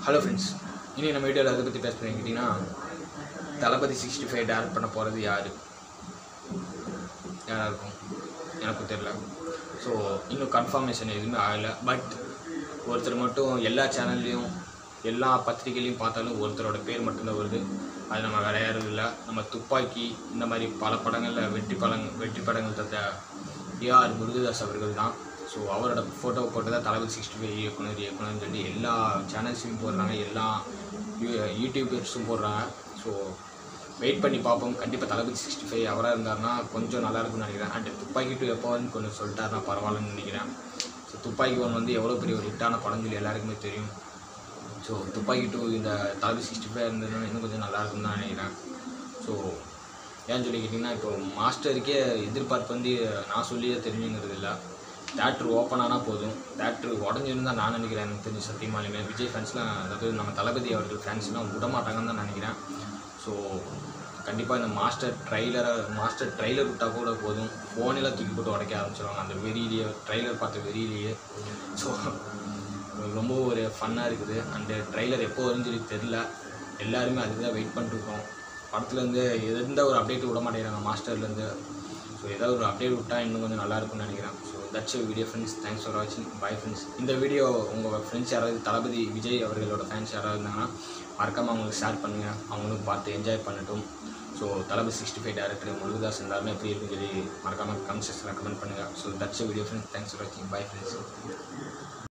hello friends இனி நம்ம வீடியோவில் அதை பற்றி பேச கேட்டிங்கன்னா தளபதி சிக்ஸ்டி ஃபைவ் டேரக்ட் பண்ண போகிறது யார் யாராக இருக்கும் எனக்கும் தெரியல ஸோ இன்னும் கன்ஃபர்மேஷன் எதுவுமே ஆகலை பட் ஒருத்தர் மட்டும் எல்லா சேனல்லையும் எல்லா பத்திரிகையிலையும் பார்த்தாலும் ஒருத்தரோட பேர் மட்டும்தான் வருது அது நம்ம வேற யாரும் இல்லை நம்ம துப்பாக்கி இந்த மாதிரி பல படங்களில் வெற்றி படங் வெற்றி படங்கள் தந்த ஏஆர் முருகதாஸ் அவர்கள் தான் ஸோ அவரோட ஃபோட்டோ போட்டு தான் தளபதி சிக்ஸ்டி ஃபைவ் இயக்குனர் இயக்குனர்னு சொல்லி எல்லா சேனல்ஸையும் போடுறாங்க எல்லா யூ- யூடியூபர்ஸும் போடுறாங்க ஸோ வெயிட் பண்ணி பார்ப்போம் கண்டிப்பாக தளபதி சிக்ஸ்டி ஃபைவ் அவராக இருந்தாருன்னா கொஞ்சம் நல்லா இருக்கும்னு நினைக்கிறேன் அண்ட் துப்பாக்கி டூ எப்போன்னு கொஞ்சம் சொல்லிட்டாருன்னா பரவாயில்லன்னு நினைக்கிறேன் ஸோ துப்பாக்கி ஒன் வந்து எவ்வளோ பெரிய ஒரு ஹிட்டான படம் சொல்லி எல்லாருக்குமே தெரியும் ஸோ துப்பாக்கி டூ இந்த தளபதி சிக்ஸ்டி ஃபைவ் இருந்ததுன்னா இன்னும் கொஞ்சம் நல்லா இருக்கும்னு தான் நினைக்கிறேன் ஸோ ஏன்னு சொல்லி கேட்டிங்கன்னா இப்போ மாஸ்டருக்கே எதிர்பார்ப்பு வந்து நான் சொல்லியே தெரிஞ்சுங்கிறது இல்லை தேட்ரு ஓப்பன் ஆனால் போதும் தேட்ரு உடஞ்சிருந்தா நான் நினைக்கிறேன் எனக்கு தெரிஞ்ச சத்தியமாலுமே விஜய் ஃபேன்ஸ்லாம் அதாவது நம்ம தளபதி அவர்கள் ஃபேன்ஸ்லாம் விட மாட்டாங்கன்னு தான் நினைக்கிறேன் ஸோ கண்டிப்பாக இந்த மாஸ்டர் ட்ரைலரை மாஸ்டர் ட்ரைலர் விட்டால் கூட போதும் ஃபோனில் தூக்கி போட்டு உடைக்க ஆரம்பிச்சிருவாங்க அந்த வெறியிலேயே ட்ரைலர் பார்த்த வெறியிலேயே ஸோ ரொம்ப ஒரு ஃபன்னாக இருக்குது அந்த ட்ரைலர் எப்போ வரும்னு சொல்லி தெரில எல்லாருமே அதுக்கு தான் வெயிட் பண்ணிட்டு இருக்கோம் படத்துலேருந்து எந்த ஒரு அப்டேட் விட மாட்டேங்கிறாங்க மாஸ்டர்லேருந்து ஸோ ஏதாவது ஒரு அப்டேட் விட்டால் இன்னும் கொஞ்சம் நல்லா இருக்கும்னு நினைக்கிறேன் so that's video friends thanks for வாட்சிங் பை ஃப்ரெண்ட்ஸ் இந்த வீடியோ உங்கள் ஃப்ரெண்ட்ஸ் யாராவது தளபதி விஜய் அவர்களோட ஃபேன்ஸ் யாராவது இருந்தாங்கன்னா மறக்காமல் அவங்களுக்கு ஷேர் பண்ணுங்கள் அவங்களும் பார்த்து என்ஜாய் பண்ணட்டும் so Thalapathy sixty five director Murugadoss இருந்தாலுமே எப்படி இருக்குன்னு சொல்லி மறக்காமல் கமெண்ட் செக்ஷனில் கமெண்ட் பண்ணுங்கள் so that's video friends thanks for வாட்சிங் பை ஃப்ரெண்ட்ஸ்